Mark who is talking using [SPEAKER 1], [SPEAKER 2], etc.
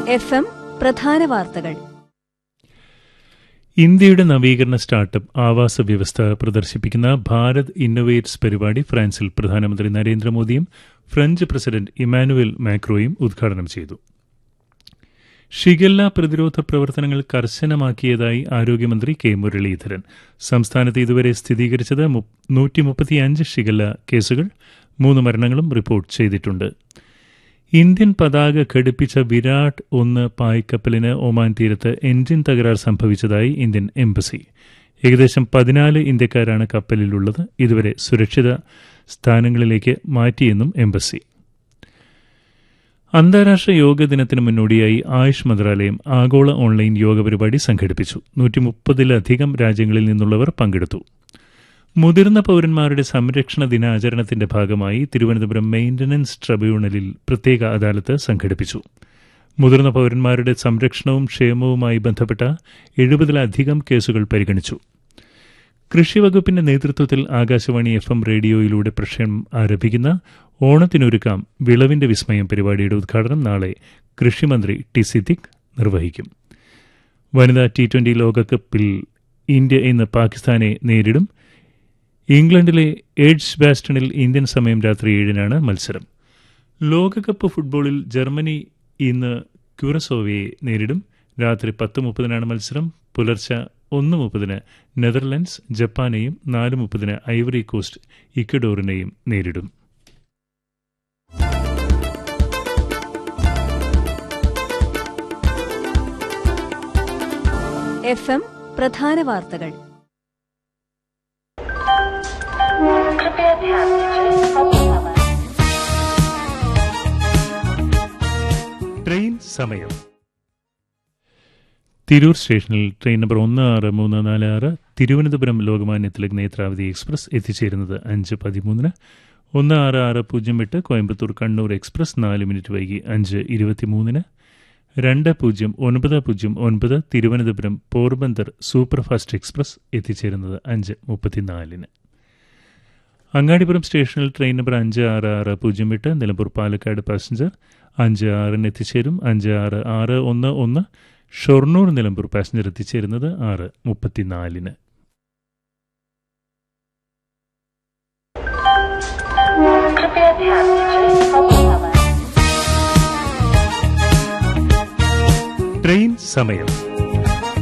[SPEAKER 1] F M പ്രധാന വാർത്തകൾ
[SPEAKER 2] ഇന്ത്യയുടെ നവീകരണ സ്റ്റാർട്ടപ്പ് ആവാസ വ്യവസ്ഥ പ്രദർശിപ്പിക്കുന്ന ഭാരത് ഇന്നൊവേറ്റ്സ് പരിപാടി ഫ്രാൻസിൽ പ്രധാനമന്ത്രി നരേന്ദ്രമോദിയും ഫ്രഞ്ച് പ്രസിഡന്റ് ഇമാനുവൽ മാക്രോയും ഉദ്ഘാടനം ചെയ്തു ഷിഗല്ല പ്രതിരോധ പ്രവർത്തനങ്ങൾ കർശനമാക്കിയതായി ആരോഗ്യമന്ത്രി കെ മുരളീധരൻ സംസ്ഥാനത്ത് ഇതുവരെ സ്ഥിരീകരിച്ചത് നൂറ്റി മുപ്പത്തിയഞ്ച് ഷിഗല്ല കേസുകൾ മൂന്ന് മരണങ്ങളും റിപ്പോർട്ട് ചെയ്തിട്ടുണ്ട് ഇന്ത്യൻ പതാക ഘടിപ്പിച്ച വിരാട് ഒന്ന് പായ്ക്കപ്പലിന് ഒമാൻ തീരത്ത് എഞ്ചിൻ തകരാർ സംഭവിച്ചതായി ഇന്ത്യൻ എംബസി ഏകദേശം പതിനാല് ഇന്ത്യക്കാരാണ് കപ്പലിലുള്ളത് ഇതുവരെ സുരക്ഷിത സ്ഥാനങ്ങളിലേക്ക് മാറ്റിയെന്നും എംബസി അന്താരാഷ്ട്ര യോഗ ദിനത്തിന് മുന്നോടിയായി ആയുഷ് മന്ത്രാലയം ആഗോള ഓൺലൈൻ യോഗ പരിപാടി സംഘടിപ്പിച്ചു നൂറ്റി മുപ്പതിലധികം രാജ്യങ്ങളിൽ നിന്നുള്ളവർ പങ്കെടുത്തു മുതിർന്ന പൌരന്മാരുടെ സംരക്ഷണ ദിനാചരണത്തിന്റെ ഭാഗമായി തിരുവനന്തപുരം മെയിന്റനൻസ് ട്രിബ്യൂണലിൽ പ്രത്യേക അദാലത്ത് സംഘടിപ്പിച്ചു മുതിർന്ന പൌരന്മാരുടെ സംരക്ഷണവും ക്ഷേമവുമായി ബന്ധപ്പെട്ട എഴുപതിലധികം കേസുകൾ പരിഗണിച്ചു കൃഷിവകുപ്പിന്റെ നേതൃത്വത്തിൽ ആകാശവാണി എഫ് എം റേഡിയോയിലൂടെ പ്രക്ഷേപണം ആരംഭിക്കുന്ന ഓണത്തിനൊരുക്കാം വിളവിന്റെ വിസ്മയം പരിപാടിയുടെ ഉദ്ഘാടനം നാളെ കൃഷിമന്ത്രി ടി സിദ്ദിഖ് നിർവഹിക്കും വനിതാ ടി ട്വന്റി ലോകകപ്പിൽ ഇന്ത്യ ഇന്ന് പാകിസ്ഥാനെ നേരിടും ഇംഗ്ലണ്ടിലെ എഡ്ജ് ബാസ്റ്റണിൽ ഇന്ത്യൻ സമയം രാത്രി ഏഴിനാണ് മത്സരം ലോകകപ്പ് ഫുട്ബോളിൽ ജർമ്മനി ഇന്ന് ക്യൂറസോവയെ നേരിടും രാത്രി പത്ത് മുപ്പതിനാണ് മത്സരം പുലർച്ചെ ഒന്ന് മുപ്പതിന് നെതർലൻഡ്സ് ജപ്പാനെയും നാല് മുപ്പതിന് ഐവറി കോസ്റ്റ് ഇക്വഡോറിനെയും നേരിടും
[SPEAKER 1] എഫ് എം പ്രധാന വാർത്തകൾ
[SPEAKER 2] ട്രെയിൻ സമയം തിരൂർ സ്റ്റേഷനിൽ ട്രെയിൻ നമ്പർ ഒന്ന് ആറ് മൂന്ന് നാല് ആറ് തിരുവനന്തപുരം ലോകമാന്യ തിലക് നേത്രാവതി എക്സ്പ്രസ് എത്തിച്ചേരുന്നത് അഞ്ച് പതിമൂന്നിന് ഒന്ന് ആറ് ആറ് പൂജ്യം എട്ട് കോയമ്പത്തൂർ കണ്ണൂർ എക്സ്പ്രസ് നാല് മിനിറ്റ് വൈകി അഞ്ച് ഇരുപത്തിമൂന്നിന് രണ്ട് പൂജ്യം ഒൻപത് പൂജ്യം ഒൻപത് തിരുവനന്തപുരം പോർബന്ദർ സൂപ്പർഫാസ്റ്റ് എക്സ്പ്രസ് എത്തിച്ചേരുന്നത് അഞ്ച് മുപ്പത്തിനാലിന് അങ്ങാടിപ്പുറം സ്റ്റേഷനിൽ ട്രെയിൻ നമ്പർ അഞ്ച് ആറ് ആറ് പൂജ്യം എട്ട് നിലമ്പൂർ പാലക്കാട് പാസഞ്ചർ അഞ്ച് ആറിന് എത്തിച്ചേരും അഞ്ച് ആറ് ആറ് ഒന്ന് ഒന്ന് ഷൊർണൂർ നിലമ്പൂർ പാസഞ്ചർ എത്തിച്ചേരുന്നത് ആറ് മുപ്പത്തിനാലിന് ട്രെയിൻ സമയം